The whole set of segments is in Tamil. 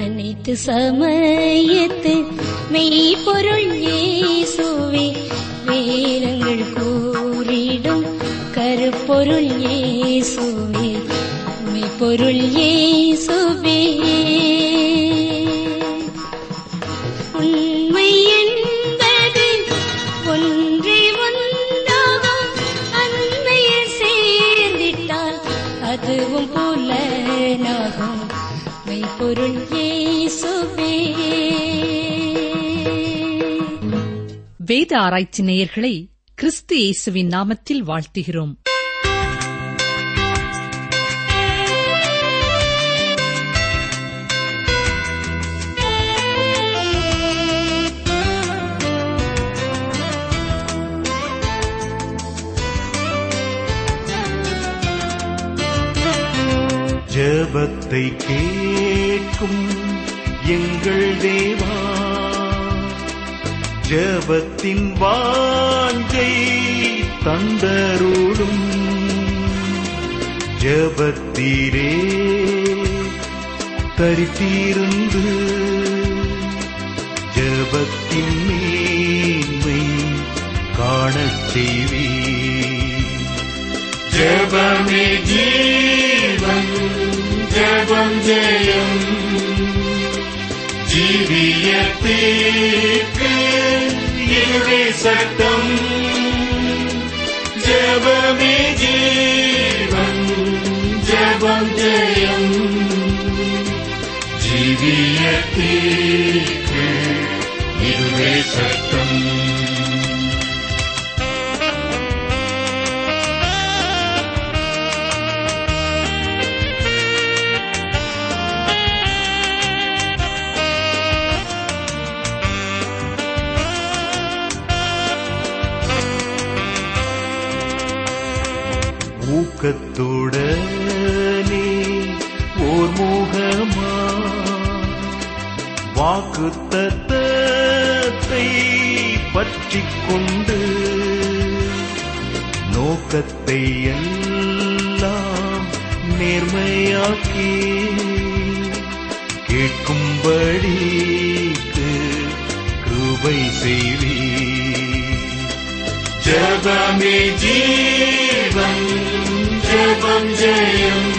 அனைத்து சமயத்து மெய்ப்பொருள் இயேசுவே வேதங்கள் கூறிடும் கருப்பொருள் இயேசுவே மெய்ப்பொருள் இயேசுவே உண்மை என்பது ஒன்றே ஒன்றாகும் அன்மையில் சேர்ந்திட்டால் அதுவும் புலனாகும் மெய்ப்பொருள் இயேசுவே வேத ஆராய்ச்சி நேயர்களை கிறிஸ்து இயேசுவின் நாமத்தில் வாழ்த்துகிறோம் ஜெபத்தை கேட்கும் எங்கள் தேவா ஜெபத்தின் வாஞ்சை தந்தருளும் ஜெபத்தீரே தரித்திருந்து ஜெபத்தின் மேன்மை காணச் செய்வீர் ஜெபமே ஜீவன் ஜெபம் ஜெயம் ஜீவியத்தீர்க்கு இதுவே சட்டம் ஜெபமே ஜீவன் ஜெபம் ஜெயம் ஜீவியத்தீர்க்கு இதுவே சட்டம் ஊக்கத்துடனே ஓர் முகமா வாக்கு தத்தத்தை பற்றிக் கொண்டு நோக்கத்தை எல்லாம் நேர்மையாக்கி கேட்கும்படிக்கு கிருபை செய்வீர் ஜபமே ஜீவன் ஜபம் ஜெயம்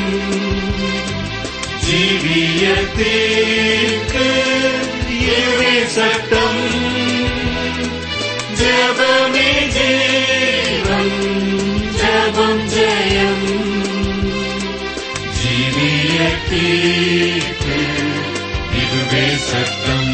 ஜீவியத்தீர்க்கு இதுவே சட்டம் ஜபமே ஜீவன் ஜபம் ஜெயம் ஜீவியத்தீர்க்கு இதுவே சட்டம்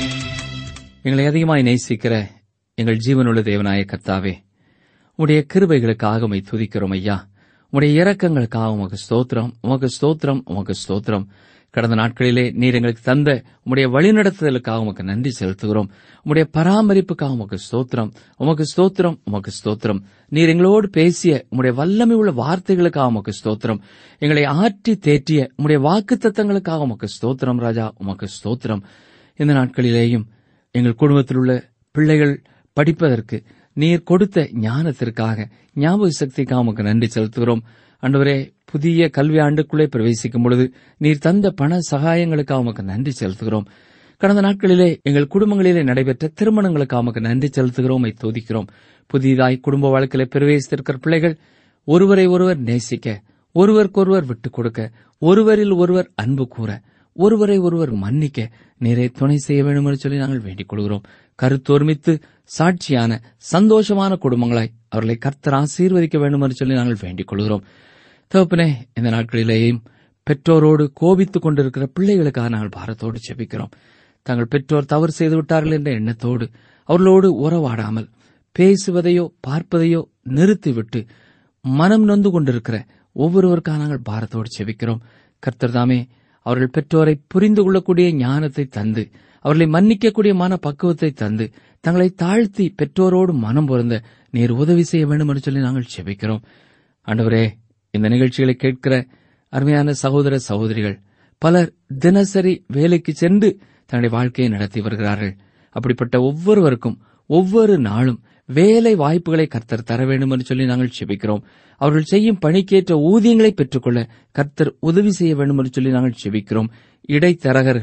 எங்களை அதிகமாய் நேசிக்கிற எங்கள் ஜீவனுள்ள தேவனாய கர்த்தாவே உடைய கிருபைகளுக்காக உமை துதிக்கிறோம் ஐயா உடைய இரக்கங்களுக்காக உமக்கு ஸ்தோத்திரம் உமக்கு ஸ்தோத்திரம் உமக்கு ஸ்தோத்திரம் கடந்த நாட்களிலே நீர் எங்களுக்கு தந்த உம்முடைய வழிநடத்துதலுக்காக உமக்கு நன்றி செலுத்துகிறோம் உம்முடைய பராமரிப்புக்காக உமக்கு ஸ்தோத்திரம் உமக்கு ஸ்தோத்திரம் உமக்கு ஸ்தோத்திரம் நீர் எங்களோடு பேசிய உம்முடைய வல்லமை உள்ள வார்த்தைகளுக்காக உமக்கு ஸ்தோத்திரம் எங்களை ஆற்றி தேற்றிய உம்முடைய வாக்கு தத்தங்களுக்காக உமக்கு ஸ்தோத்திரம் ராஜா உமக்கு ஸ்தோத்திரம் இந்த நாட்களிலேயும் எங்கள் குடும்பத்தில் உள்ள பிள்ளைகள் படிப்பதற்கு நீர் கொடுத்த ஞானத்திற்காக ஞாபக சக்திக்காக உமக்கு நன்றி செலுத்துகிறோம் ஆண்டவரே புதிய கல்வி ஆண்டுக்குள்ளே பிரவேசிக்கும் பொழுது நீர் தந்த பண சகாயங்களுக்காக உமக்கு நன்றி செலுத்துகிறோம் கடந்த நாட்களிலே எங்கள் குடும்பங்களிலே நடைபெற்ற திருமணங்களுக்காக உமக்கு நன்றி செலுத்துகிறோம் உம்மை துதிக்கிறோம் புதிதாய் குடும்ப வாழ்க்கையில பிரவேசித்திருக்கிற பிள்ளைகள் ஒருவரை ஒருவர் நேசிக்க ஒருவருக்கொருவர் விட்டுக் கொடுக்க ஒருவரில் ஒருவர் அன்பு கூற ஒருவரை ஒருவர் மன்னிக்க நீரை துணை செய்ய வேண்டும் என்று சொல்லி நாங்கள் வேண்டிக் கொள்கிறோம் கருத்தொருமித்து சாட்சியான சந்தோஷமான குடும்பங்களாய் அவர்களை கர்த்தர் ஆசீர்வதிக்க வேண்டும் என்று சொல்லி நாங்கள் வேண்டிக் கொள்கிறோம் தகப்பனே இந்த நாட்களிலேயும் பெற்றோரோடு கோபித்துக் கொண்டிருக்கிற பிள்ளைகளுக்காக நாங்கள் பாரத்தோடு செபிக்கிறோம் தங்கள் பெற்றோர் தவறு செய்து விட்டார்கள் என்ற எண்ணத்தோடு அவர்களோடு உறவாடாமல் பேசுவதையோ பார்ப்பதையோ நிறுத்திவிட்டு மனம் நொந்து கொண்டிருக்கிற ஒவ்வொருவருக்காக நாங்கள் பாரத்தோடு செபிக்கிறோம் கர்த்தர் தாமே அவர்கள் பெற்றோரை புரிந்து கொள்ளக்கூடிய ஞானத்தை தந்து அவர்களை மன்னிக்கக்கூடிய மன பக்குவத்தை தந்து தங்களை தாழ்த்தி பெற்றோரோடு மனம் பொருந்த நீர் உதவி செய்ய வேண்டும் என்று சொல்லி நாங்கள் செபிக்கிறோம் ஆண்டவரே இந்த நிகழ்ச்சிகளை கேட்கிற அருமையான சகோதர சகோதரிகள் பலர் தினசரி வேலைக்கு சென்று தன்னுடைய வாழ்க்கையை நடத்தி வருகிறார்கள் அப்படிப்பட்ட ஒவ்வொருவருக்கும் ஒவ்வொரு நாளும் வேலை வாய்ப்புகளை கர்த்தர் தர வேண்டும் என்று சொல்லி நாங்கள் செபிக்கிறோம் அவர்கள் செய்யும் பணிக்கேற்ற ஊதியங்களை பெற்றுக்கொள்ள கர்த்தர் உதவி செய்ய வேண்டும் என்று சொல்லி நாங்கள் செபிக்கிறோம் இடைத்தரகர்கள்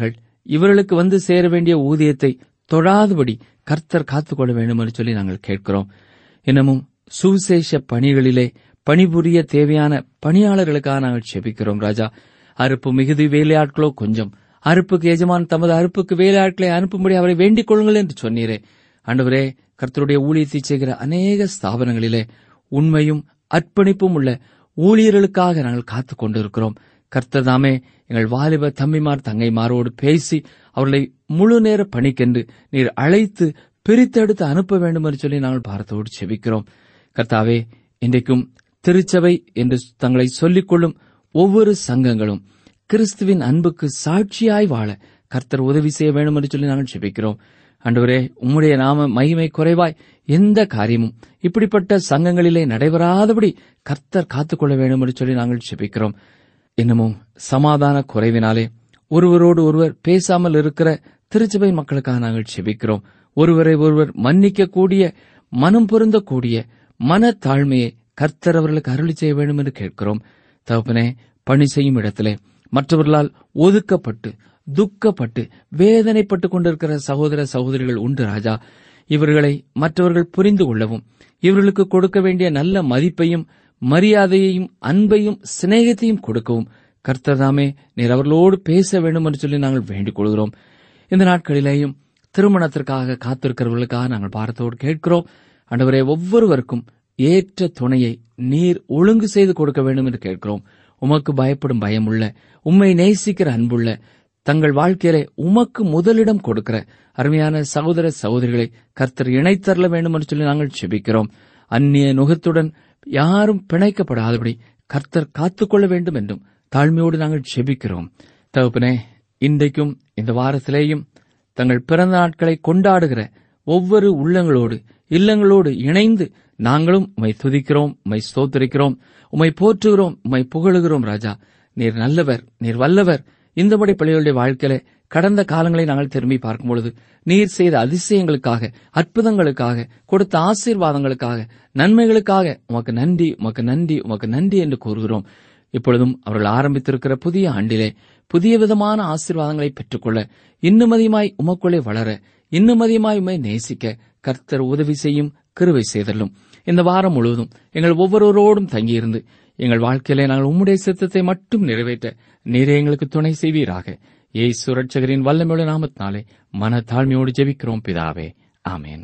இவர்களுக்கு வந்து சேர வேண்டிய ஊதியத்தை தொழாதபடி கர்த்தர் காத்துக்கொள்ள வேண்டும் என்று சொல்லி நாங்கள் கேட்கிறோம் இன்னமும் சுவிசேஷ பணிகளிலே பணிபுரிய தேவையான பணியாளர்களுக்காக நாங்கள் செபிக்கிறோம் ராஜா அறுப்பு மிகுதி வேலையாட்களோ கொஞ்சம் அறுப்புக்கு எஜமான் தமது அறுப்புக்கு வேலையாட்களை அனுப்பும்படி அவரை வேண்டிக் கொள்ளுங்கள் என்று சொன்னீரே ஆண்டவரே கர்த்தருடைய ஊழியத்தை செய்கிற அநேக ஸ்தாபனங்களிலே உண்மையும் அர்ப்பணிப்பும் உள்ள ஊழியர்களுக்காக நாங்கள் காத்துக் கொண்டிருக்கிறோம் கர்த்தர் தாமே எங்கள் வாலிப தம்பிமார் தங்கைமாரோடு பேசி அவர்களை முழு நேர பணிக்கென்று நீர் அழைத்து பிரித்தெடுத்து அனுப்ப வேண்டும் என்று சொல்லி நாங்கள் பாரத்தோடு செபிக்கிறோம் கர்த்தாவே இன்றைக்கும் திருச்சபை என்று தங்களை சொல்லிக் கொள்ளும் ஒவ்வொரு சங்கங்களும் கிறிஸ்துவின் அன்புக்கு சாட்சியாய் வாழ கர்த்தர் உதவி செய்ய வேண்டும் என்று சொல்லி நாங்கள் செபிக்கிறோம் ஆண்டவரே உம்முடைய நாம மகிமை குறைவாய் எந்த காரியமும் இப்படிப்பட்ட சங்கங்களிலே நடைபெறாதபடி கர்த்தர் காத்துக்கொள்ள வேண்டும் என்று சொல்லி நாங்கள் செபிக்கிறோம் இன்னமும் சமாதான குறைவினாலே ஒருவரோடு ஒருவர் பேசாமல் இருக்கிற திருச்சபை மக்களுக்காக நாங்கள் செபிக்கிறோம் ஒருவரை ஒருவர் மன்னிக்கக்கூடிய மனம் பொருந்தக்கூடிய மன தாழ்மையை கர்த்தர் அவர்களுக்கு அருளி செய்ய வேண்டும் என்று கேட்கிறோம் தகப்பனே பணி செய்யும் இடத்திலே மற்றவர்களால் ஒதுக்கப்பட்டு துக்கப்பட்டு வேதனைப்பட்டுக் கொண்டிருக்கிற சகோதர சகோதரிகள் உண்டு ராஜா இவர்களை மற்றவர்கள் புரிந்து கொள்ளவும் இவர்களுக்கு கொடுக்க வேண்டிய நல்ல மதிப்பையும் மரியாதையையும் அன்பையும் சிநேகத்தையும் கொடுக்கவும் கர்த்தர்தாமே நீர் அவர்களோடு பேச வேண்டும் என்று சொல்லி நாங்கள் வேண்டிக் கொள்கிறோம் இந்த நாட்களிலேயும் திருமணத்திற்காக காத்திருக்கிறவர்களுக்காக நாங்கள் பாரத்தோடு கேட்கிறோம் ஆண்டவரே ஒவ்வொருவருக்கும் ஏற்ற துணையை நீர் ஒழுங்கு செய்து கொடுக்க வேண்டும் என்று கேட்கிறோம் உமக்கு பயப்படும் பயமுள்ள உம்மை நேசிக்கிற அன்புள்ள தங்கள் வாழ்க்கையிலே உமக்கு முதலிடம் கொடுக்கிற அருமையான சகோதர சகோதரிகளை கர்த்தர் இணைத்தரல வேண்டும் என்று சொல்லி நாங்கள் செபிக்கிறோம் அந்நிய நுகத்துடன் யாரும் பிணைக்கப்படாதபடி கர்த்தர் காத்துக்கொள்ள வேண்டும் என்றும் தாழ்மையோடு நாங்கள் செபிக்கிறோம் தகப்பனே இன்றைக்கும் இந்த வாரத்திலேயும் தங்கள் பிறந்த நாட்களை கொண்டாடுகிற ஒவ்வொரு உள்ளங்களோடு இல்லங்களோடு இணைந்து நாங்களும் உம்மை துதிக்கிறோம் உம்மை ஸ்தோத்தரிக்கிறோம் உம்மை போற்றுகிறோம் உம்மை புகழுகிறோம் ராஜா நீர் நல்லவர் நீர் வல்லவர் இந்தபடி பிள்ளைகளுடைய வாழ்க்கையில கடந்த காலங்களை நாங்கள் திரும்பி பார்க்கும் பொழுது நீர் செய்த அதிசயங்களுக்காக அற்புதங்களுக்காக கொடுத்த ஆசீர்வாதங்களுக்காக நன்மைகளுக்காக உமக்கு நன்றி உமக்கு நன்றி உமக்கு நன்றி என்று கூறுகிறோம் இப்பொழுதும் அவர்கள் ஆரம்பித்திருக்கிற புதிய ஆண்டிலே புதிய விதமான ஆசீர்வாதங்களை பெற்றுக்கொள்ள இன்னும் அதிகமாய் உமக்குள்ளே வளர இன்னும் அதிகமாய் உம்மை நேசிக்க கர்த்தர் உதவி செய்யும் கிருவை செய்தலும் இந்த வாரம் முழுவதும் எங்கள் ஒவ்வொருவரோடும் தங்கியிருந்து எங்கள் வாழ்க்கையிலே நாங்கள் உம்முடைய சித்தத்தை மட்டும் நிறைவேற்ற நீரே எங்களுக்கு துணை செய்வீராக ஏய் சுரட்சகரின் வல்லமையுள்ள நாமத்தினாலே மன தாழ்மையோடு ஜெபிக்கிறோம் பிதாவே ஆமேன்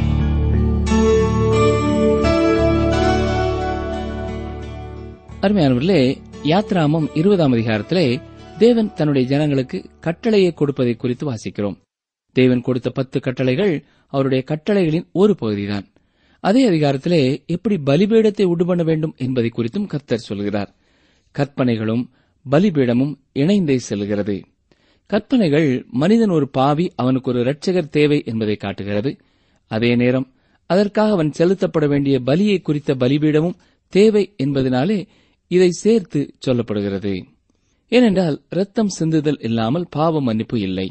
அருமையானவர்களே யாத்ராமம் இருபதாம் அதிகாரத்திலே தேவன் தன்னுடைய ஜனங்களுக்கு கட்டளையை கொடுப்பதை குறித்து வாசிக்கிறோம் தேவன் கொடுத்த பத்து கட்டளைகள் அவருடைய கட்டளைகளின் ஒரு பகுதிதான் அதே அதிகாரத்திலே எப்படி பலிபீடத்தை உண்டு பண்ண வேண்டும் என்பதை குறித்தும் கர்த்தர் சொல்கிறார் கற்பனைகளும் பலிபீடமும் இணைந்தே செல்கிறது கற்பனைகள் மனிதன் ஒரு பாவி அவனுக்கு ஒரு இரட்சகர் தேவை என்பதை காட்டுகிறது அதே நேரம் அதற்காக அவன் செலுத்தப்பட வேண்டிய பலியை குறித்த பலிபீடமும் தேவை என்பதனாலே இதை சேர்த்து சொல்லப்படுகிறது ஏனென்றால் ரத்தம் சிந்துதல் இல்லாமல் பாவ மன்னிப்பு இல்லை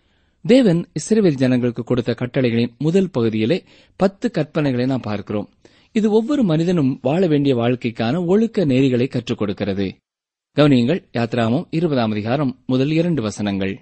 தேவன் இஸ்ரேல் ஜனங்களுக்கு கொடுத்த கட்டளைகளின் முதல் பகுதியிலே பத்து கற்பனைகளை நாம் பார்க்கிறோம் இது ஒவ்வொரு மனிதனும் வாழ வேண்டிய வாழ்க்கைக்கான ஒழுக்க நெறிகளை கற்றுக் கொடுக்கிறது கவனியுங்கள் யாத்ராமம் இருபதாம் அதிகாரம் முதல் இரண்டு வசனங்கள்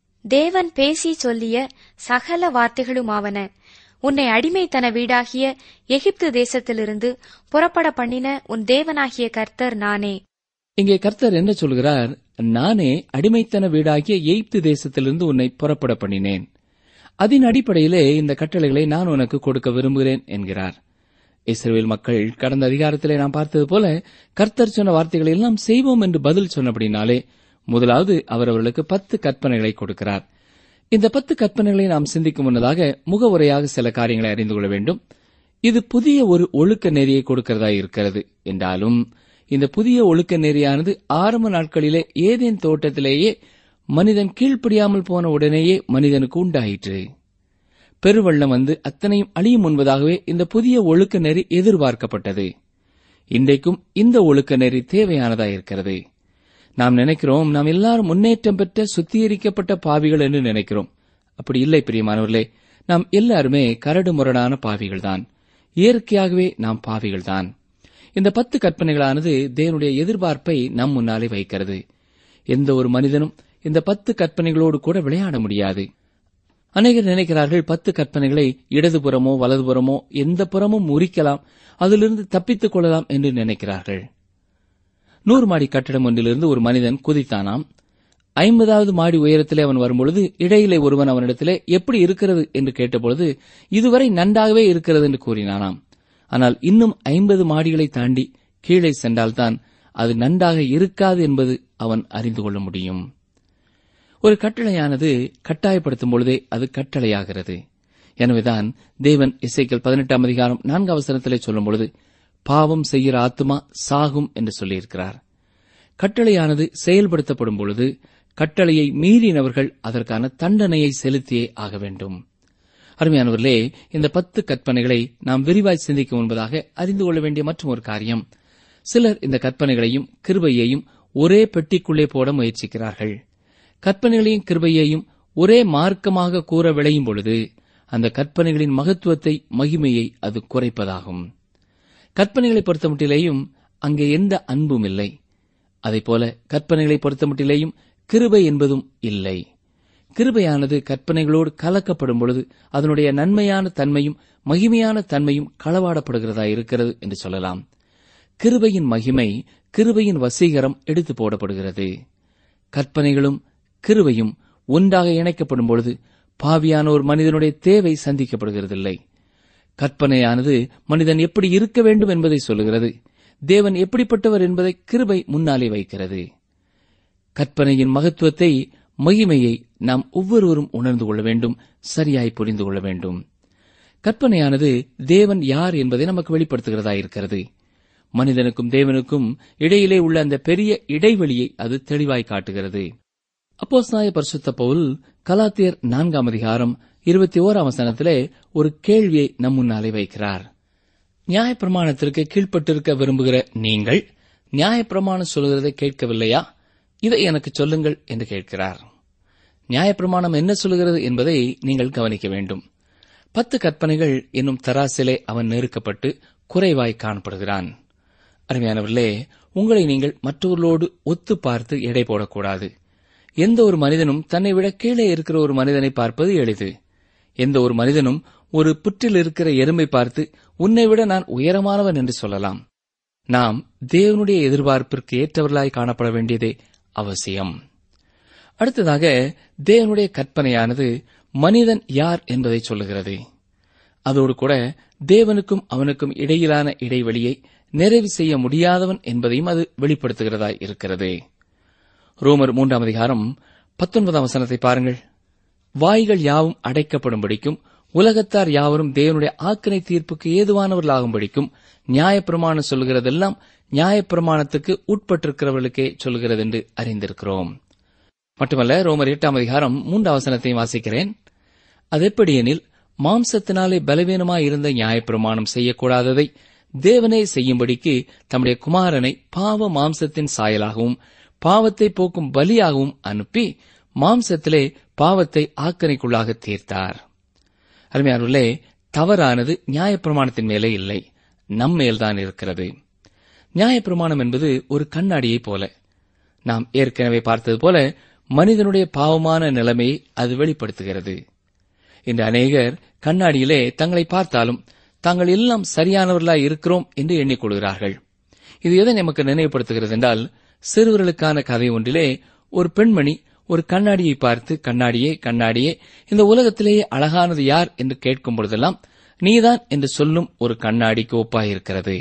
தேவன் பேசி சொல்லிய சகல வார்த்தைகளுமாவன உன்னை அடிமைத்தன வீடாகிய எகிப்து தேசத்திலிருந்து புறப்பட பண்ணின உன் தேவனாகிய கர்த்தர் நானே இங்கே கர்த்தர் என்ன சொல்கிறார் நானே அடிமைத்தன வீடாகிய எய்ப்து தேசத்திலிருந்து உன்னை புறப்பட பண்ணினேன் அதன் அடிப்படையிலே இந்த கட்டளைகளை நான் உனக்கு கொடுக்க விரும்புகிறேன் என்கிறார் இஸ்ரேல் மக்கள் கடந்த அதிகாரத்திலே நாம் பார்த்தது போல கர்த்தர் சொன்ன வார்த்தைகளை எல்லாம் செய்வோம் என்று பதில் சொன்னபடினாலே முதலாவது அவர் அவர்களுக்கு பத்து கற்பனைகளை கொடுக்கிறார் இந்த பத்து கற்பனைகளை நாம் சிந்திக்கும் முன்னதாக முகவுரையாக சில காரியங்களை அறிந்து கொள்ள வேண்டும் இது புதிய ஒரு ஒழுக்க நெறியை கொடுக்கிறதா இருக்கிறது என்றாலும் இந்த புதிய ஒழுக்க நெறியானது ஆரம்ப நாட்களிலே ஏதேன் தோட்டத்திலேயே மனிதன் கீழ்ப்படியாமல் போன உடனேயே மனிதனுக்கு உண்டாயிற்று பெருவெள்ளம் வந்து அத்தனையும் அழியும் முன்பதாகவே இந்த புதிய ஒழுக்க நெறி எதிர்பார்க்கப்பட்டது இன்றைக்கும் இந்த ஒழுக்க நெறி தேவையானதா இருக்கிறது நாம் நினைக்கிறோம் நாம் எல்லாரும் முன்னேற்றம் பெற்ற சுத்திகரிக்கப்பட்ட பாவிகள் என்று நினைக்கிறோம் அப்படி இல்லை பிரியமானவர்களே நாம் எல்லாருமே கரடு முரடான பாவிகள்தான் இயற்கையாகவே நாம் பாவிகள்தான் இந்த பத்து கற்பனைகளானது தேவனுடைய எதிர்பார்ப்பை நம் முன்னாலே வைக்கிறது எந்த ஒரு மனிதனும் இந்த பத்து கற்பனைகளோடு கூட விளையாட முடியாது அநேகர் நினைக்கிறார்கள் பத்து கற்பனைகளை இடதுபுறமோ வலதுபுறமோ எந்த புறமும் முறிக்கலாம் அதிலிருந்து தப்பித்துக் கொள்ளலாம் என்று நினைக்கிறார்கள் நூறு மாடி கட்டடம் ஒன்றிலிருந்து ஒரு மனிதன் குதித்தானாம் ஐம்பதாவது மாடி உயரத்திலே அவன் வரும்பொழுது இடையிலே ஒருவன் அவனிடத்திலே எப்படி இருக்கிறது என்று கேட்டபொழுது இதுவரை நன்றாகவே இருக்கிறது என்று கூறினானாம் ஆனால் இன்னும் ஐம்பது மாடிகளை தாண்டி கீழே சென்றால்தான் அது நன்றாக இருக்காது என்பது அவன் அறிந்து கொள்ள முடியும் ஒரு கட்டளையானது கட்டாயப்படுத்தும் பொழுதே அது கட்டளையாகிறது எனவேதான் தேவன் இசைக்கல் பதினெட்டாம் அதிகாரம் நான்கு அவசரத்திலே சொல்லும் பொழுது பாவம் செய்கிற ஆத்துமா சாகும் என்று சொல்லியிருக்கிறார் கட்டளையானது செயல்படுத்தப்படும் பொழுது கட்டளையை மீறினவர்கள் அதற்கான தண்டனையை செலுத்தியே ஆக வேண்டும் அருமையானவர்களே இந்த பத்து கற்பனைகளை நாம் விரிவாய் சிந்திக்கும் முன்பதாக அறிந்து கொள்ள வேண்டிய மற்றும் ஒரு காரியம் சிலர் இந்த கற்பனைகளையும் கிருபையையும் ஒரே பெட்டிக்குள்ளே போட முயற்சிக்கிறார்கள் கற்பனைகளையும் கிருபையையும் ஒரே மார்க்கமாக கூற விளையும் பொழுது அந்த கற்பனைகளின் மகத்துவத்தை மகிமையை அது குறைப்பதாகும் கற்பனைகளை பொறுத்தமட்டிலேயும் அங்கே எந்த அன்பும் இல்லை அதைப்போல கற்பனைகளை பொறுத்தமட்டிலேயும் கிருபை என்பதும் இல்லை கிருபையானது கற்பனைகளோடு கலக்கப்படும் பொழுது அதனுடைய நன்மையான தன்மையும் மகிமையான தன்மையும் களவாடப்படுகிறதா இருக்கிறது என்று சொல்லலாம் கிருபையின் மகிமை கிருபையின் வசீகரம் எடுத்து போடப்படுகிறது கற்பனைகளும் கிருபையும் ஒன்றாக இணைக்கப்படும் பொழுது பாவியான ஒரு மனிதனுடைய தேவை சந்திக்கப்படுகிறதில்லை கற்பனையானது மனிதன் எப்படி இருக்க வேண்டும் என்பதை சொல்லுகிறது தேவன் எப்படிப்பட்டவர் என்பதை கிருபை முன்னாலே வைக்கிறது கற்பனையின் மகத்துவத்தை மகிமையை நாம் ஒவ்வொருவரும் உணர்ந்து கொள்ள வேண்டும் சரியாய் புரிந்து கொள்ள வேண்டும் கற்பனையானது தேவன் யார் என்பதை நமக்கு வெளிப்படுத்துகிறதா இருக்கிறது மனிதனுக்கும் தேவனுக்கும் இடையிலே உள்ள அந்த பெரிய இடைவெளியை அது தெளிவாய் காட்டுகிறது அப்போஸ்தாய பரிசுத்த பவுல் கலாத்தியர் நான்காம் அதிகாரம் இருபத்தி ஓராம் வசனத்திலே ஒரு கேள்வியை நம் முன்னாலே வைக்கிறார் நியாயப்பிரமாணத்திற்கு கீழ்ப்பட்டிருக்க விரும்புகிற நீங்கள் நியாயப்பிரமாணம் சொல்கிறதை கேட்கவில்லையா இதை எனக்கு சொல்லுங்கள் என்று கேட்கிறார் நியாயப்பிரமாணம் என்ன சொல்கிறது என்பதை நீங்கள் கவனிக்க வேண்டும் பத்து கற்பனைகள் என்னும் தராசிலே அவன் நெருக்கப்பட்டு குறைவாய் காணப்படுகிறான் அருமையானவர்களே உங்களை நீங்கள் மற்றவர்களோடு ஒத்து பார்த்து எடை போடக்கூடாது எந்த ஒரு மனிதனும் தன்னை விட கீழே இருக்கிற ஒரு மனிதனை பார்ப்பது எளிது எந்த ஒரு மனிதனும் ஒரு புற்றில் இருக்கிற எறும்பை பார்த்து உன்னை விட நான் உயரமானவன் என்று சொல்லலாம் நாம் தேவனுடைய எதிர்பார்ப்பிற்கு ஏற்றவர்களாய் காணப்பட வேண்டியதே அவசியம் அடுத்ததாக தேவனுடைய கற்பனையானது மனிதன் யார் என்பதை சொல்லுகிறது அதோடு கூட தேவனுக்கும் அவனுக்கும் இடையிலான இடைவெளியை நிறைவு செய்ய முடியாதவன் என்பதையும் அது வெளிப்படுத்துகிறதாய் இருக்கிறது ரோமர் மூன்றாம் அதிகாரம் பத்தொன்பதாம் வசனத்தை பாருங்கள் வாய்கள் யாவும் அடைக்கப்படும்படிக்கும் உலகத்தார் யாவரும் தேவனுடைய ஆக்கினை தீர்ப்புக்கு ஏதுவானவர்களாகும்படிக்கும் நியாயப்பிரமாணம் சொல்கிறதெல்லாம் நியாயப்பிரமாணத்துக்கு உட்பட்டிருக்கிறவர்களுக்கே சொல்கிறது என்று அறிந்திருக்கிறோம் மட்டுமல்ல ரோமர் எட்டாம் அதிகாரம் மூன்றாம் வசனத்தையும் வாசிக்கிறேன் அது எப்படியெனில் மாம்சத்தினாலே பலவீனமாய் இருந்த நியாயப்பிரமாணம் செய்யக்கூடாததை தேவனே செய்யும்படிக்கு தம்முடைய குமாரனை பாவ மாம்சத்தின் சாயலாகவும் பாவத்தை போக்கும் பலியாகவும் அனுப்பி மாம்சத்திலே பாவத்தை ஆக்கனைக்குள்ளாக தீர்த்தார் அருமையானவர்களே தவறானது நியாயப்பிரமாணத்தின் மேலே இல்லை நம் மேல்தான் இருக்கிறது நியாயப்பிரமாணம் என்பது ஒரு கண்ணாடியைப் போல நாம் ஏற்கனவே பார்த்தது போல மனிதனுடைய பாவமான நிலைமையை அது வெளிப்படுத்துகிறது இன்று அநேகர் கண்ணாடியிலே தங்களை பார்த்தாலும் தாங்கள் எல்லாம் சரியானவர்களாய் இருக்கிறோம் என்று எண்ணிக்கொள்கிறார்கள் இது எதை நமக்கு நினைவுபடுத்துகிறது என்றால் சிறுவர்களுக்கான கதை ஒன்றிலே ஒரு பெண்மணி ஒரு கண்ணாடியை பார்த்து கண்ணாடியே கண்ணாடியே இந்த உலகத்திலேயே அழகானது யார் என்று கேட்கும் பொழுதெல்லாம் நீதான் என்று சொல்லும் ஒரு கண்ணாடிக்கு ஒப்பாயிருக்கிறது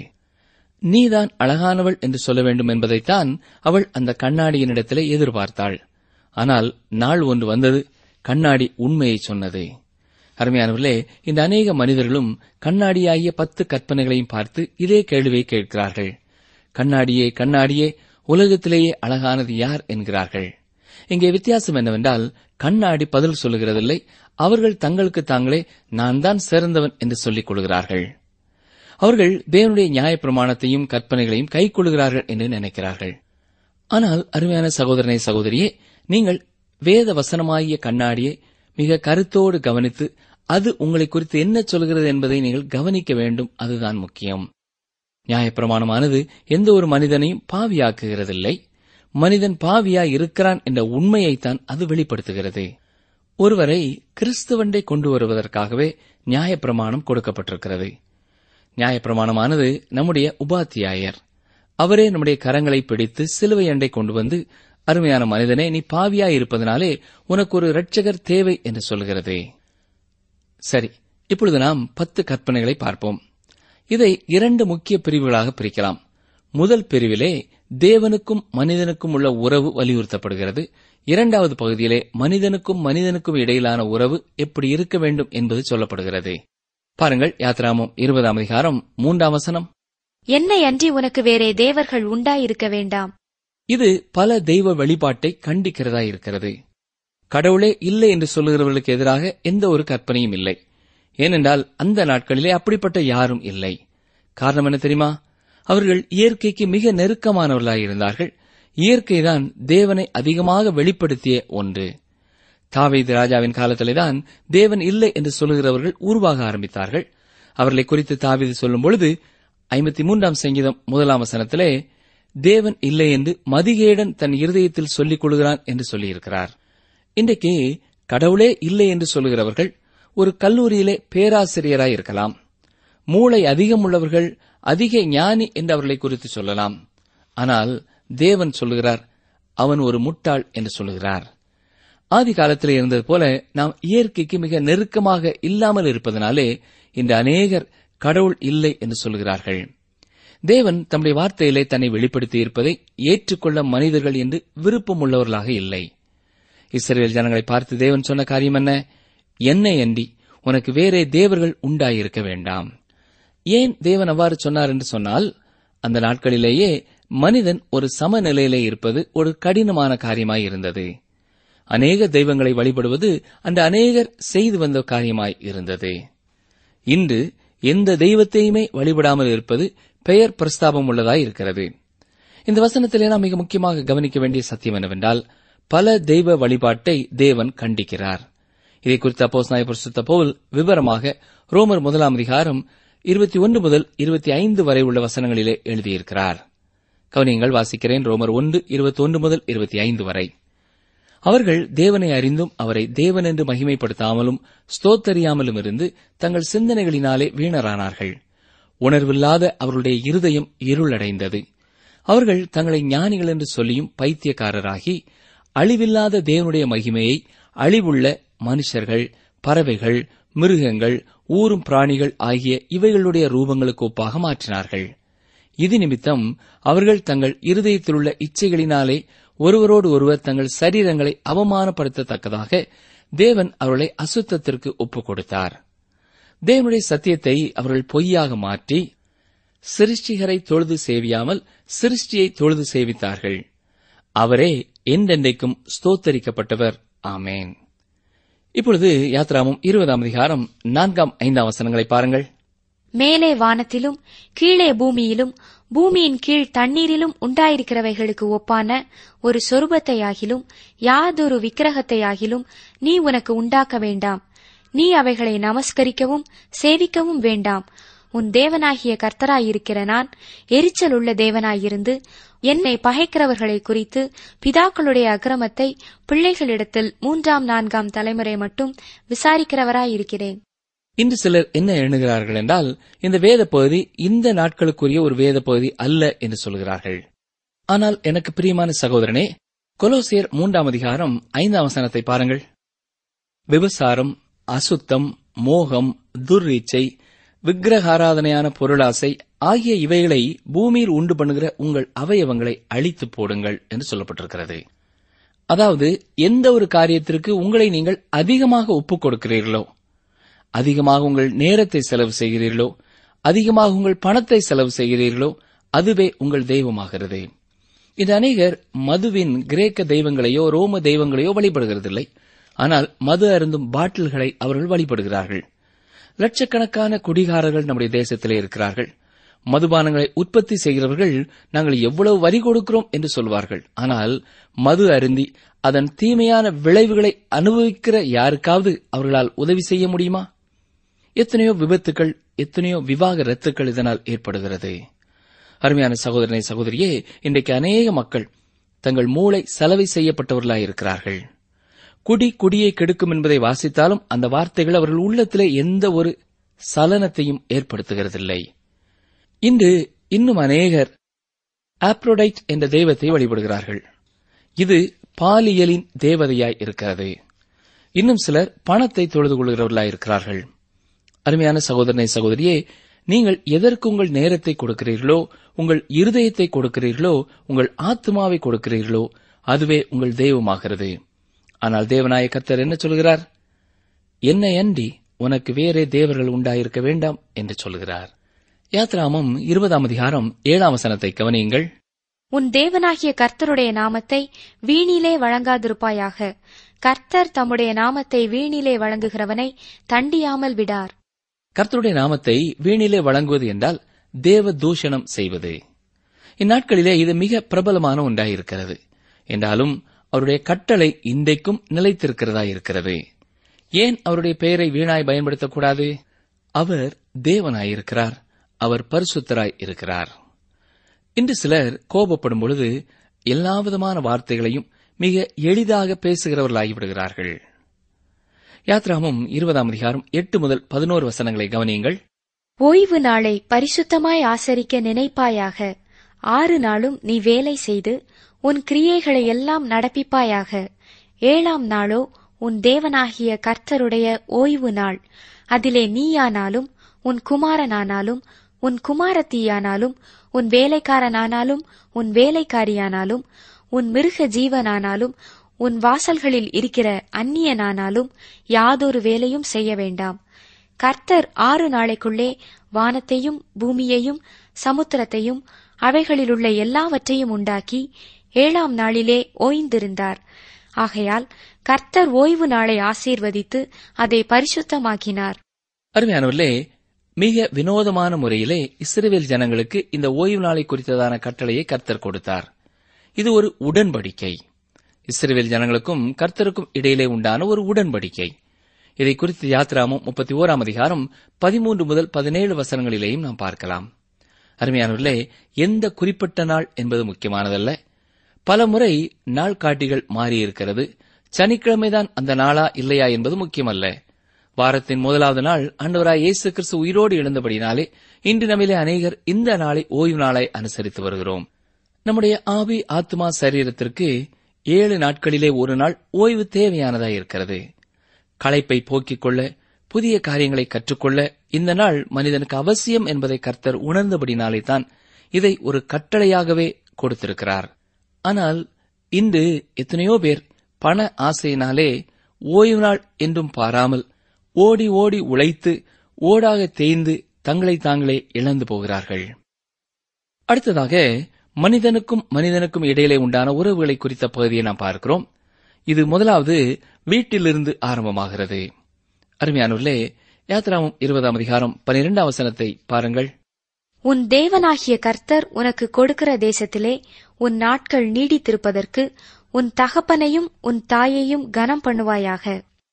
நீதான் அழகானவள் என்று சொல்ல வேண்டும் என்பதைத்தான் அவள் அந்த கண்ணாடியினிடத்திலே எதிர்பார்த்தாள் ஆனால் நாள் ஒன்று வந்தது கண்ணாடி உண்மையை சொன்னது அருமையானவர்களே இந்த அநேக மனிதர்களும் கண்ணாடியாகிய பத்து கற்பனைகளையும் பார்த்து இதே கேள்வியை கேட்கிறார்கள் கண்ணாடியே கண்ணாடியே உலகத்திலேயே அழகானது யார் என்கிறார்கள் இங்கே வித்தியாசம் என்னவென்றால் கண்ணாடி பதில் சொல்லுகிறதில்லை அவர்கள் தங்களுக்கு தாங்களே நான் தான் சிறந்தவன் என்று சொல்லிக் கொள்கிறார்கள் அவர்கள் தேவனுடைய நியாயப்பிரமாணத்தையும் கற்பனைகளையும் கைக்கொள்கிறார்கள் என்று நினைக்கிறார்கள் ஆனால் அருமையான சகோதரனை சகோதரியே நீங்கள் வேத வசனமாகிய கண்ணாடியை மிக கருத்தோடு கவனித்து அது உங்களை குறித்து என்ன சொல்கிறது என்பதை நீங்கள் கவனிக்க வேண்டும் அதுதான் முக்கியம் நியாயப்பிரமாணமானது எந்த ஒரு மனிதனையும் பாவியாக்குகிறதில்லை மனிதன் பாவியாய் இருக்கிறான் என்ற உண்மையைத்தான் அது வெளிப்படுத்துகிறது ஒருவரை கிறிஸ்துவண்டை கொண்டு வருவதற்காகவே நியாயப்பிரமாணம் கொடுக்கப்பட்டிருக்கிறது நியாயப்பிரமாணமானது நம்முடைய உபாத்தியாயர் அவரே நம்முடைய கரங்களை பிடித்து சிலுவை அண்டை கொண்டு வந்து அருமையான மனிதனே நீ பாவியாய் இருப்பதனாலே உனக்கு ஒரு இரட்சகர் தேவை என்று சொல்கிறது சரி இப்பொழுது நாம் பத்து கற்பனைகளை பார்ப்போம் இதை இரண்டு முக்கிய பிரிவுகளாக பிரிக்கலாம் முதல் பிரிவிலே தேவனுக்கும் மனிதனுக்கும் உள்ள உறவு வலியுறுத்தப்படுகிறது இரண்டாவது பகுதியிலே மனிதனுக்கும் மனிதனுக்கும் இடையிலான உறவு எப்படி இருக்க வேண்டும் என்பது சொல்லப்படுகிறது பாருங்கள் யாத்ராமம் இருபதாம் அதிகாரம் மூன்றாம் வசனம் என்னை அன்றி உனக்கு வேறே தேவர்கள் உண்டாயிருக்க வேண்டாம் இது பல தெய்வ வழிபாட்டை கண்டிக்கிறதா இருக்கிறது கடவுளே இல்லை என்று சொல்லுகிறவர்களுக்கு எதிராக எந்த ஒரு கற்பனையும் இல்லை ஏனென்றால் அந்த நாட்களிலே அப்படிப்பட்ட யாரும் இல்லை காரணம் என்ன தெரியுமா அவர்கள் இயற்கைக்கு மிக நெருக்கமானவர்களாய் இருந்தார்கள் இயற்கைதான் தேவனை அதிகமாக வெளிப்படுத்திய ஒன்று தாவீது ராஜாவின் காலத்திலேதான் தேவன் இல்லை என்று சொல்லுகிறவர்கள் உருவாக ஆரம்பித்தார்கள் அவர்களை குறித்து தாவீது சொல்லும் பொழுது ஐம்பத்தி மூன்றாம் சங்கீதம் முதலாம் வசனத்திலே தேவன் இல்லை என்று மதிகேடன் தன் இருதயத்தில் சொல்லிக் கொள்கிறான் என்று சொல்லியிருக்கிறார் இன்றைக்கு கடவுளே இல்லை என்று சொல்லுகிறவர்கள் ஒரு கல்லூரியிலே பேராசிரியராய் இருக்கலாம் மூளை அதிகம் உள்ளவர்கள் அதிக ஞானி என்று அவர்களை குறித்து சொல்லலாம் ஆனால் தேவன் சொல்லுகிறார் அவன் ஒரு முட்டாள் என்று சொல்லுகிறார் ஆதி காலத்தில் இருந்தது போல நாம் இயற்கைக்கு மிக நெருக்கமாக இல்லாமல் இருப்பதனாலே இந்த அநேகர் கடவுள் இல்லை என்று சொல்கிறார்கள் தேவன் தம்முடைய வார்த்தையிலே தன்னை வெளிப்படுத்தி இருப்பதை ஏற்றுக்கொள்ள மனிதர்கள் என்று விருப்பம் உள்ளவர்களாக இல்லை இஸ்ரேல் ஜனங்களை பார்த்து தேவன் சொன்ன காரியம் என்ன என்னை அண்டி உனக்கு வேறே தேவர்கள் உண்டாயிருக்க வேண்டாம் ஏன் தேவன் அவ்வாறு சொன்னார் என்று சொன்னால் அந்த நாட்களிலேயே மனிதன் ஒரு சமநிலையிலே இருப்பது ஒரு கடினமான காரியமாய் இருந்தது அநேக தெய்வங்களை வழிபடுவது அந்த அநேகர் செய்து வந்த காரியமாய் இருந்தது இன்று எந்த தெய்வத்தையுமே வழிபடாமல் இருப்பது பெயர் பிரஸ்தாபம் உள்ளதாய் இருக்கிறது இந்த வசனத்திலே நாம் மிக முக்கியமாக கவனிக்க வேண்டிய சத்தியம் என்னவென்றால் பல தெய்வ வழிபாட்டை தேவன் கண்டிக்கிறார் இதை குறித்த அப்போஸ் நாய போல் விவரமாக ரோமர் முதலாம் அதிகாரம் இருபத்தி ஒன்று முதல் இருபத்தி ஐந்து வரை உள்ள வசனங்களிலே எழுதியிருக்கிறார் கவனியங்கள் வாசிக்கிறேன் ரோமர் ஒன்று இருபத்தி ஒன்று முதல் இருபத்தி ஐந்து வரை அவர்கள் தேவனை அறிந்தும் அவரை தேவன் என்று மகிமைப்படுத்தாமலும் ஸ்தோத்தரியாமலும் இருந்து தங்கள் சிந்தனைகளினாலே வீணரானார்கள் உணர்வில்லாத அவர்களுடைய இருதயம் இருளடைந்தது அவர்கள் தங்களை ஞானிகள் என்று சொல்லியும் பைத்தியக்காரராகி அழிவில்லாத தேவனுடைய மகிமையை அழிவுள்ள மனுஷர்கள் பறவைகள் மிருகங்கள் ஊரும் பிராணிகள் ஆகிய இவைகளுடைய ரூபங்களுக்கு ஒப்பாக மாற்றினார்கள் இது நிமித்தம் அவர்கள் தங்கள் இருதயத்திலுள்ள இச்சைகளினாலே ஒருவரோடு ஒருவர் தங்கள் சரீரங்களை அவமானப்படுத்தத்தக்கதாக தேவன் அவர்களை அசுத்தத்திற்கு ஒப்புக் கொடுத்தார் தேவனுடைய சத்தியத்தை அவர்கள் பொய்யாக மாற்றி சிருஷ்டிகரை தொழுது சேவியாமல் சிருஷ்டியை தொழுது சேவித்தார்கள் அவரே என்றென்றைக்கும் ஸ்தோத்தரிக்கப்பட்டவர் ஆமேன் இப்பொழுது யாத்ராமும் இருபதாம் அதிகாரம் நான்காம் ஐந்தாம் வசனங்களை பாருங்கள் மேலே வானத்திலும் கீழே பூமியிலும் பூமியின் கீழ் தண்ணீரிலும் உண்டாயிருக்கிறவைகளுக்கு ஒப்பான ஒரு சொரூபத்தையாகிலும் யாதொரு விக்கிரகத்தையாகிலும் நீ உனக்கு உண்டாக்க வேண்டாம் நீ அவைகளை நமஸ்கரிக்கவும் சேவிக்கவும் வேண்டாம் உன் தேவனாகிய கர்த்தராயிருக்கிற நான் எரிச்சல் உள்ள தேவனாயிருந்து என்னை பகைக்கிறவர்களை குறித்து பிதாக்களுடைய அக்கிரமத்தை பிள்ளைகளிடத்தில் மூன்றாம் நான்காம் தலைமுறை மட்டும் விசாரிக்கிறவராயிருக்கிறேன் இன்று சிலர் என்ன எண்ணுகிறார்கள் என்றால் இந்த வேத பகுதி இந்த நாட்களுக்குரிய ஒரு வேத பகுதி அல்ல என்று சொல்கிறார்கள் ஆனால் எனக்கு பிரியமான சகோதரனே கொலோசியர் மூன்றாம் அதிகாரம் ஐந்தாம் வசனத்தை பாருங்கள் விபசாரம் அசுத்தம் மோகம் துர்ரீச்சை விக்கிரகாராதனையான பொருளாசை ஆகிய இவைகளை பூமியில் உண்டு பண்ணுகிற உங்கள் அவயவங்களை அழித்து போடுங்கள் என்று சொல்லப்பட்டிருக்கிறது அதாவது எந்த ஒரு காரியத்திற்கு உங்களை நீங்கள் அதிகமாக ஒப்புக் கொடுக்கிறீர்களோ அதிகமாக உங்கள் நேரத்தை செலவு செய்கிறீர்களோ அதிகமாக உங்கள் பணத்தை செலவு செய்கிறீர்களோ அதுவே உங்கள் தெய்வமாகிறது இது அநேகர் மதுவின் கிரேக்க தெய்வங்களையோ ரோம தெய்வங்களையோ வழிபடுகிறதில்லை ஆனால் மது அருந்தும் பாட்டில்களை அவர்கள் வழிபடுகிறார்கள் லட்சக்கணக்கான குடிகாரர்கள் நம்முடைய தேசத்திலே இருக்கிறார்கள் மதுபானங்களை உற்பத்தி செய்கிறவர்கள் நாங்கள் எவ்வளவு வரி கொடுக்கிறோம் என்று சொல்வார்கள் ஆனால் மது அருந்தி அதன் தீமையான விளைவுகளை அனுபவிக்கிற யாருக்காவது அவர்களால் உதவி செய்ய முடியுமா எத்தனையோ விபத்துக்கள் எத்தனையோ விவாக ரத்துக்கள் இதனால் ஏற்படுகிறது அருமையான சகோதரனை சகோதரியே இன்றைக்கு அநேக மக்கள் தங்கள் மூளை சலவை செய்யப்பட்டவர்களாய் இருக்கிறார்கள் குடி குடியை கெடுக்கும் என்பதை வாசித்தாலும் அந்த வார்த்தைகள் அவர்கள் உள்ளத்திலே எந்த ஒரு சலனத்தையும் ஏற்படுத்துகிறதில்லை இன்று இன்னும் அநேகர் ஆப்ரோடைட் என்ற தெய்வத்தை வழிபடுகிறார்கள் இது பாலியலின் தேவதையாய் இருக்கிறது இன்னும் சிலர் பணத்தை தொழுது கொள்கிறவர்களாய் இருக்கிறார்கள் அருமையான சகோதரனை சகோதரியே நீங்கள் எதற்கு உங்கள் நேரத்தை கொடுக்கிறீர்களோ உங்கள் இருதயத்தை கொடுக்கிறீர்களோ உங்கள் ஆத்மாவை கொடுக்கிறீர்களோ அதுவே உங்கள் தெய்வமாகிறது ஆனால் தேவனாய கர்த்தர் என்ன சொல்கிறார் என்னை அன்றி உனக்கு வேறே தேவர்கள் உண்டாயிருக்க வேண்டாம் என்று சொல்கிறார் யாத்ராமம் இருபதாம் அதிகாரம் ஏழாம் வசனத்தை கவனியுங்கள் உன் தேவனாகிய கர்த்தருடைய நாமத்தை வீணிலே வழங்காதிருப்பாயாக கர்த்தர் தம்முடைய நாமத்தை வீணிலே வழங்குகிறவனை தண்டியாமல் விடார் கர்த்தருடைய நாமத்தை வீணிலே வழங்குவது என்றால் தேவ தூஷணம் செய்வது இந்நாட்களிலே இது மிக பிரபலமான ஒன்றாயிருக்கிறது என்றாலும் அவருடைய கட்டளை இன்றைக்கும் நிலைத்திருக்கிறதா இருக்கிறது ஏன் அவருடைய பெயரை வீணாய் பயன்படுத்தக்கூடாது அவர் தேவனாயிருக்கிறார் அவர் பரிசுத்தராய் இருக்கிறார் இன்று சிலர் கோபப்படும் பொழுது எல்லா விதமான வார்த்தைகளையும் மிக எளிதாக பேசுகிறவர்களாகிவிடுகிறார்கள் யாத்ராமம் இருபதாம் அதிகாரம் எட்டு முதல் பதினோரு வசனங்களை கவனியுங்கள் ஓய்வு நாளை பரிசுத்தமாய் ஆசரிக்க நினைப்பாயாக ஆறு நாளும் நீ வேலை செய்து உன் கிரியைகளை எல்லாம் நடப்பிப்பாயாக ஏழாம் நாளோ உன் தேவனாகிய கர்த்தருடைய ஓய்வு நாள் அதிலே நீயானாலும் உன் குமாரனானாலும் உன் குமாரத்தியானாலும் உன் வேலைக்காரனானாலும் உன் வேலைக்காரியானாலும் உன் மிருக ஜீவனானாலும் உன் வாசல்களில் இருக்கிற அந்நியனானாலும் யாதொரு வேலையும் செய்ய வேண்டாம் கர்த்தர் ஆறு நாளைக்குள்ளே வானத்தையும் பூமியையும் சமுத்திரத்தையும் அவைகளிலுள்ள எல்லாவற்றையும் உண்டாக்கி ஏழாம் நாளிலே ஓய்ந்திருந்தார் ஆகையால் கர்த்தர் ஓய்வு நாளை ஆசீர்வதித்து அதை பரிசுத்தமாக்கினார் அருமையானவர்களே மிக வினோதமான முறையிலே இஸ்ரவேல் ஜனங்களுக்கு இந்த ஓய்வு நாளை குறித்ததான கட்டளையை கர்த்தர் கொடுத்தார் இது ஒரு உடன்படிக்கை இஸ்ரவேல் ஜனங்களுக்கும் கர்த்தருக்கும் இடையிலே உண்டான ஒரு உடன்படிக்கை இதை குறித்து யாத்ராமம் முப்பத்தி ஓராம் அதிகாரம் பதிமூன்று முதல் பதினேழு வசனங்களிலேயும் நாம் பார்க்கலாம் அருமையானவர்களே எந்த குறிப்பிட்ட நாள் என்பது முக்கியமானதல்ல பல முறை நாள் காட்டிகள் மாறியிருக்கிறது சனிக்கிழமைதான் அந்த நாளா இல்லையா என்பது முக்கியமல்ல வாரத்தின் முதலாவது நாள் ஆண்டவராய் இயேசு கிறிஸ்து உயிரோடு எழுந்தபடினாலே இன்று நம்மிலே அநேகர் இந்த நாளை ஓய்வு நாளாய் அனுசரித்து வருகிறோம் நம்முடைய ஆவி ஆத்மா சரீரத்திற்கு ஏழு நாட்களிலே ஒரு நாள் ஓய்வு தேவையானதாய் இருக்கிறது களைப்பை போக்கிக் கொள்ள புதிய காரியங்களை கற்றுக்கொள்ள இந்த நாள் மனிதனுக்கு அவசியம் என்பதை கர்த்தர் உணர்ந்தபடினாலே தான் இதை ஒரு கட்டளையாகவே கொடுத்திருக்கிறார் ஆனால் இன்று எத்தனையோ பேர் பண ஆசையினாலே ஓய்வு நாள் என்றும் பாராமல் ஓடி ஓடி உழைத்து ஓடாக தேய்ந்து தங்களை தாங்களே இழந்து போகிறார்கள் அடுத்ததாக மனிதனுக்கும் மனிதனுக்கும் இடையிலே உண்டான உறவுகளை குறித்த பகுதியை நாம் பார்க்கிறோம் இது முதலாவது வீட்டிலிருந்து ஆரம்பமாகிறது அருமையானூர்லே யாத்ராமம் இருபதாம் அதிகாரம் பனிரெண்டாம் வசனத்தை பாருங்கள் உன் தேவனாகிய கர்த்தர் உனக்கு கொடுக்கிற தேசத்திலே உன் நாட்கள் நீடித்திருப்பதற்கு உன் தகப்பனையும் உன் தாயையும் கனம் பண்ணுவாயாக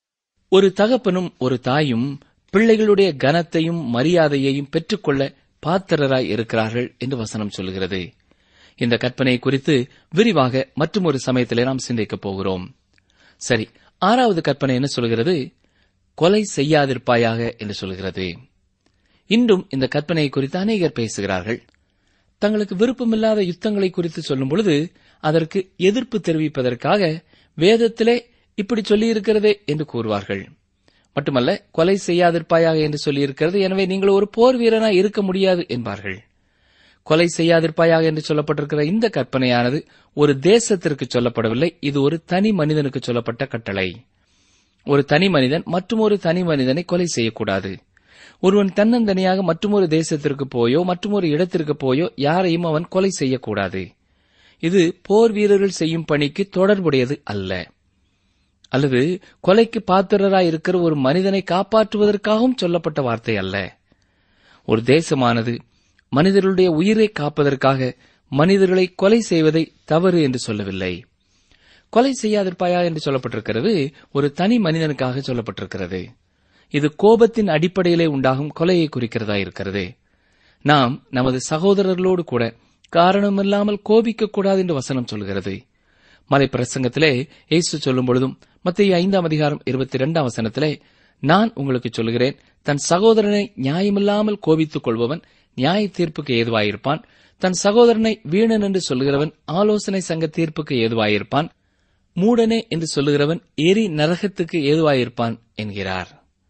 ஒரு தகப்பனும் ஒரு தாயும் பிள்ளைகளுடைய கனத்தையும் மரியாதையையும் பெற்றுக்கொள்ள பாத்திரராய் இருக்கிறார்கள் என்று வசனம் சொல்கிறது இந்த கற்பனை குறித்து விரிவாக மற்றும் ஒரு சமயத்திலே நாம் சிந்திக்கப் போகிறோம் சரி ஆறாவது கற்பனை என்ன சொல்கிறது கொலை செய்யாதிருப்பாயாக என்று சொல்கிறது இன்றும் இந்த கற்பனை குறித்து அநேகர் பேசுகிறார்கள் தங்களுக்கு விருப்பமில்லாத யுத்தங்களை குறித்து சொல்லும் பொழுது அதற்கு எதிர்ப்பு தெரிவிப்பதற்காக வேதத்திலே இப்படி சொல்லியிருக்கிறதே என்று கூறுவார்கள் மட்டுமல்ல கொலை செய்யாதிருப்பாயாக என்று சொல்லியிருக்கிறது எனவே நீங்கள் ஒரு போர் வீரனாய் இருக்க முடியாது என்பார்கள் கொலை செய்யாதிருப்பாயாக என்று சொல்லப்பட்டிருக்கிற இந்த கற்பனையானது ஒரு தேசத்திற்கு சொல்லப்படவில்லை இது ஒரு தனி மனிதனுக்கு சொல்லப்பட்ட கட்டளை ஒரு தனி மனிதன் மற்றும் ஒரு தனி மனிதனை கொலை செய்யக்கூடாது ஒருவன் தன்னந்தனியாக மற்றொரு தேசத்திற்கு போயோ மற்றொரு இடத்திற்கு போயோ யாரையும் அவன் கொலை செய்யக்கூடாது இது போர் வீரர்கள் செய்யும் பணிக்கு தொடர்புடையது அல்ல அல்லது கொலைக்கு பாத்திரராய் இருக்கிற ஒரு மனிதனை காப்பாற்றுவதற்காகவும் சொல்லப்பட்ட வார்த்தை அல்ல ஒரு தேசமானது மனிதர்களுடைய உயிரை காப்பதற்காக மனிதர்களை கொலை செய்வதை தவறு என்று சொல்லவில்லை கொலை செய்யாதிருப்பாயா என்று சொல்லப்பட்டிருக்கிறது ஒரு தனி மனிதனுக்காக சொல்லப்பட்டிருக்கிறது இது கோபத்தின் அடிப்படையிலே உண்டாகும் கொலையை குறிக்கிறதா இருக்கிறது நாம் நமது சகோதரர்களோடு கூட காரணமில்லாமல் கோபிக்க கூடாது என்று வசனம் சொல்கிறது மலை பிரசங்கத்திலே இயேசு சொல்லும் பொழுதும் மத்திய ஐந்தாம் அதிகாரம் இருபத்தி இரண்டாம் வசனத்திலே நான் உங்களுக்கு சொல்கிறேன் தன் சகோதரனை நியாயமில்லாமல் கோபித்துக் கொள்பவன் நியாய தீர்ப்புக்கு ஏதுவாயிருப்பான் தன் சகோதரனை வீணன் என்று சொல்லுகிறவன் ஆலோசனை சங்க தீர்ப்புக்கு ஏதுவாயிருப்பான் மூடனே என்று சொல்லுகிறவன் எரி நரகத்துக்கு ஏதுவாயிருப்பான் என்கிறார்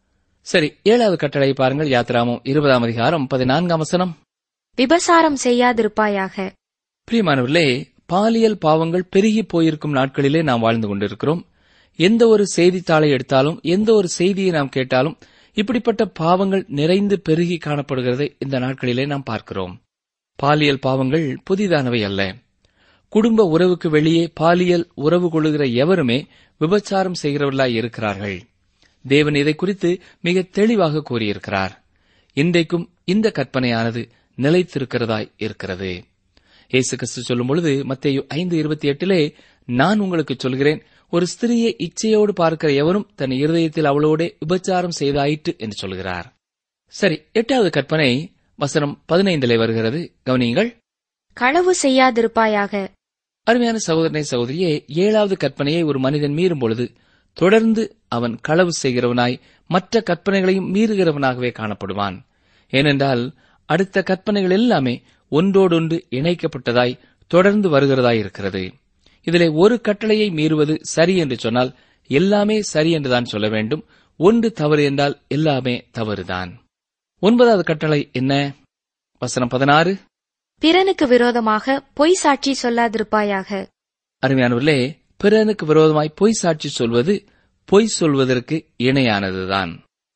சரி ஏழாவது கட்டளை பாருங்கள் யாத்ராமம் இருபதாம் அதிகாரம் பதினான்காம் வசனம் விபசாரம் செய்யாதிருப்பாயாக பிரியமானவர்களே பாலியல் பாவங்கள் பெருகி போயிருக்கும் நாட்களிலே நாம் வாழ்ந்து கொண்டிருக்கிறோம் எந்த ஒரு செய்தித்தாளை எடுத்தாலும் எந்த ஒரு செய்தியை நாம் கேட்டாலும் இப்படிப்பட்ட பாவங்கள் நிறைந்து பெருகி காணப்படுகிறதை இந்த நாட்களிலே நாம் பார்க்கிறோம் பாலியல் பாவங்கள் புதிதானவை அல்ல குடும்ப உறவுக்கு வெளியே பாலியல் உறவு கொள்ளுகிற எவருமே விபச்சாரம் செய்கிறவர்களாய் இருக்கிறார்கள் தேவன் இதை குறித்து மிக தெளிவாக கூறியிருக்கிறார் இன்றைக்கும் இந்த கற்பனையானது நிலைத்திருக்கிறதாய் இருக்கிறது இயேசு கிறிஸ்து சொல்லும் பொழுது மத்தேயு ஐந்து இருபத்தி எட்டிலே நான் உங்களுக்கு சொல்கிறேன் ஒரு ஸ்திரியை இச்சையோடு பார்க்கிற எவரும் தன் இருதயத்தில் அவளோடே விபச்சாரம் செய்தாயிற்று என்று சொல்கிறார் சரி எட்டாவது கற்பனை வசனம் பதினைந்திலே வருகிறது கவனியுங்கள் களவு செய்யாதிருப்பாயாக அருமையான சகோதரனை சகோதரியே ஏழாவது கற்பனையை ஒரு மனிதன் மீறும் பொழுது தொடர்ந்து அவன் களவு செய்கிறவனாய் மற்ற கற்பனைகளையும் மீறுகிறவனாகவே காணப்படுவான் ஏனென்றால் அடுத்த கற்பனைகள் எல்லாமே ஒன்றோடொன்று இணைக்கப்பட்டதாய் தொடர்ந்து வருகிறதாய் இருக்கிறது இதிலே ஒரு கட்டளையை மீறுவது சரி என்று சொன்னால் எல்லாமே சரி என்றுதான் சொல்ல வேண்டும் ஒன்று தவறு என்றால் எல்லாமே தவறுதான் ஒன்பதாவது கட்டளை என்ன வசனம் பதினாறு பிறனுக்கு விரோதமாக பொய் சாட்சி சொல்லாதிருப்பாயாக அருமையானவர்களே பிறனுக்கு விரோதமாய் பொய் சாட்சி சொல்வது பொய் சொல்வதற்கு இணையானதுதான்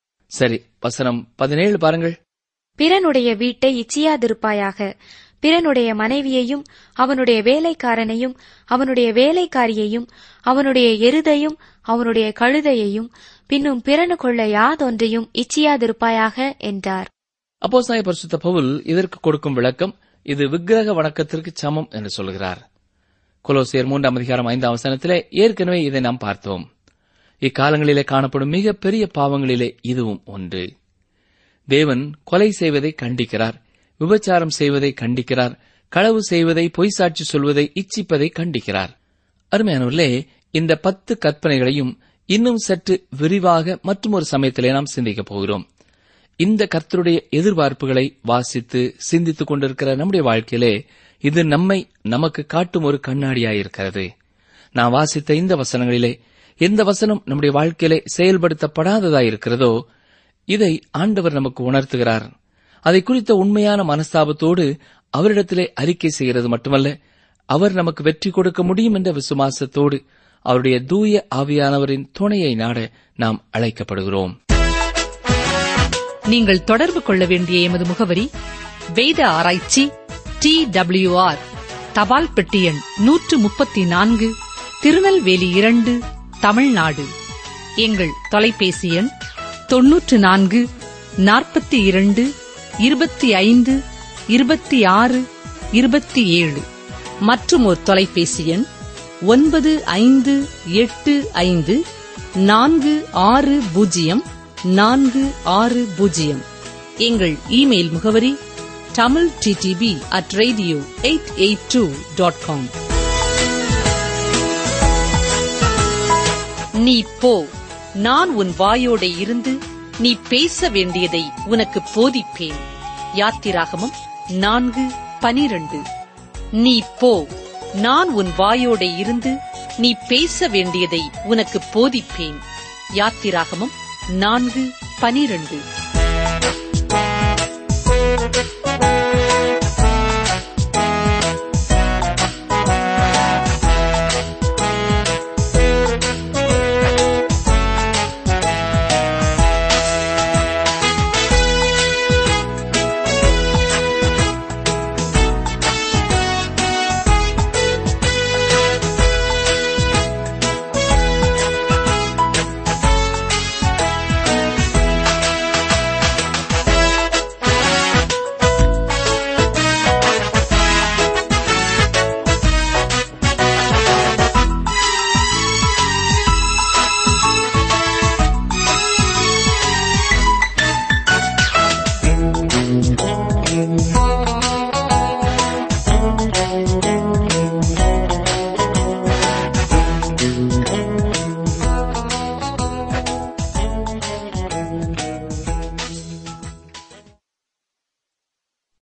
சரி வசனம் பதினேழு பாருங்கள் பிறனுடைய வீட்டை இச்சியாதிருப்பாயாக பிறனுடைய மனைவியையும் அவனுடைய வேலைக்காரனையும் அவனுடைய வேலைக்காரியையும் அவனுடைய எருதையும் அவனுடைய கழுதையையும் பின்னும் பிறனுக்குள்ள யாதொன்றையும் இச்சியாதிருப்பாயாக என்றார் அப்போஸ்தலனாகிய பரிசுத்த பவுல் இதற்கு கொடுக்கும் விளக்கம் இது விக்கிரக வணக்கத்திற்கு சமம் என்று சொல்கிறார் கொலோசியர் மூன்றாம் அதிகாரம் ஐந்தாம் வசனத்திலே ஏற்கனவே இதை நாம் பார்த்தோம் இக்காலங்களிலே காணப்படும் மிக பெரிய பாவங்களிலே இதுவும் ஒன்று தேவன் கொலை செய்வதை கண்டிக்கிறார் விபச்சாரம் செய்வதை கண்டிக்கிறார் களவு செய்வதை பொய் சாட்சி சொல்வதை இச்சிப்பதை கண்டிக்கிறார் அருமையானவர்களே இந்த பத்து கற்பனைகளையும் இன்னும் சற்று விரிவாக மற்றும் ஒரு சமயத்திலே நாம் சிந்திக்கப் போகிறோம் இந்த கர்த்தருடைய எதிர்பார்ப்புகளை வாசித்து சிந்தித்துக் கொண்டிருக்கிற நம்முடைய வாழ்க்கையிலே இது நம்மை நமக்கு காட்டும் ஒரு கண்ணாடியாயிருக்கிறது நான் வாசித்த இந்த வசனங்களிலே எந்த வசனம் நம்முடைய வாழ்க்கையிலே செயல்படுத்தப்படாததாயிருக்கிறதோ இதை ஆண்டவர் நமக்கு உணர்த்துகிறார் அதை குறித்த உண்மையான மனஸ்தாபத்தோடு அவரிடத்திலே அறிக்கை செய்கிறது மட்டுமல்ல அவர் நமக்கு வெற்றி கொடுக்க முடியும் என்ற விசுவாசத்தோடு அவருடைய தூய ஆவியானவரின் துணையை நாட நாம் அழைக்கப்படுகிறோம் நீங்கள் தொடர்பு கொள்ள வேண்டிய எமது முகவரி வேத ஆராய்ச்சி டி ஆர் தபால் பெட்டி எண் நூற்று முப்பத்தி நான்கு திருநெல்வேலி இரண்டு தமிழ்நாடு எங்கள் தொலைபேசி எண் தொன்னூற்று நான்கு நாற்பத்தி இரண்டு இருபத்தி ஐந்து இருபத்தி ஆறு இருபத்தி ஏழு மற்றும் ஒரு தொலைபேசி எண் ஒன்பது ஐந்து எட்டு ஐந்து நான்கு ஆறு பூஜ்ஜியம் நான்கு ஆறு பூஜ்ஜியம் எங்கள் இமெயில் முகவரி Tamil DTP at radio eight eight two dot com நீ போ நான் உன் வாயோட இருந்து நீ பேச வேண்டியதை உனக்கு போதிப்பேன் யாத்திராகமம் நான்கு பனிரண்டு நீ போ நான் உன் வாயோட இருந்து நீ பேச வேண்டியதை உனக்கு போதிப்பேன் யாத்திராகமம் நான்கு பனிரண்டு